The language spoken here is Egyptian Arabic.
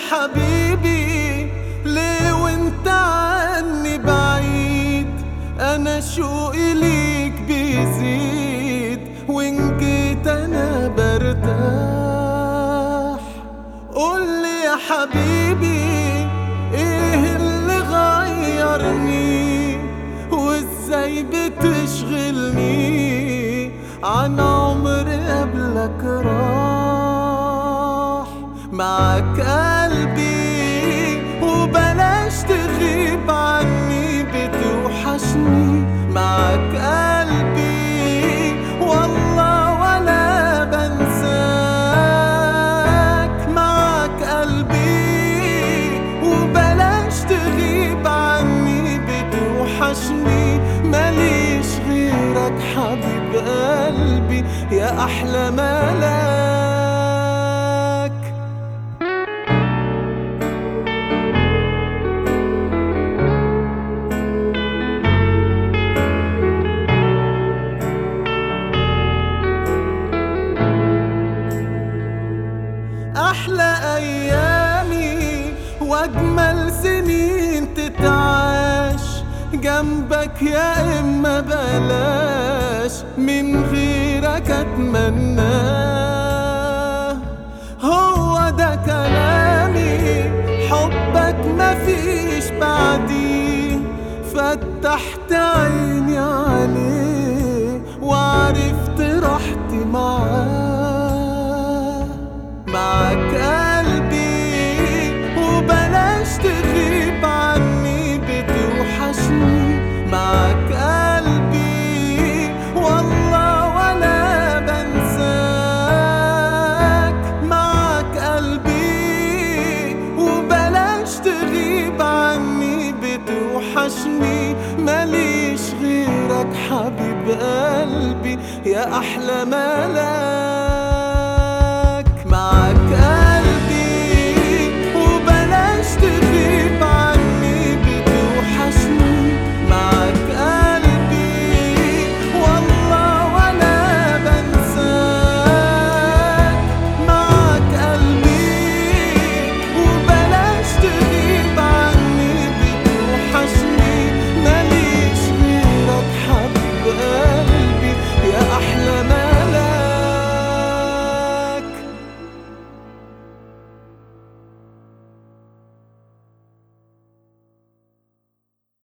حبيبي ليه وانت عني بعيد انا شوقي ليك بيزيد وان جيت انا برتاح قولي يا حبيبي ايه اللي غيرني وازاي بتشغلني عن عمر قبلك راح معك قلبي وبلاش تغيب عني بتوحشني معك قلبي والله ولا بنساك معك قلبي وبلاش تغيب عني بتوحشني ماليش غيرك حبيب قلبي يا أحلى ملاك أحلى أيامي وأجمل سنين تتعاش جنبك يا إما بلاش من غيرك أتمناه هو ده كلامي حبك مفيش بعديه فتحت عيني عليه وعرفت راحتي معاه معك قلبي وبلاش تغيب عني بتوحشني معك قلبي والله ولا بنساك معك قلبي وبلاش تغيب عني بتوحشني ماليش غيرك حبيب قلبي يا أحلى ملاك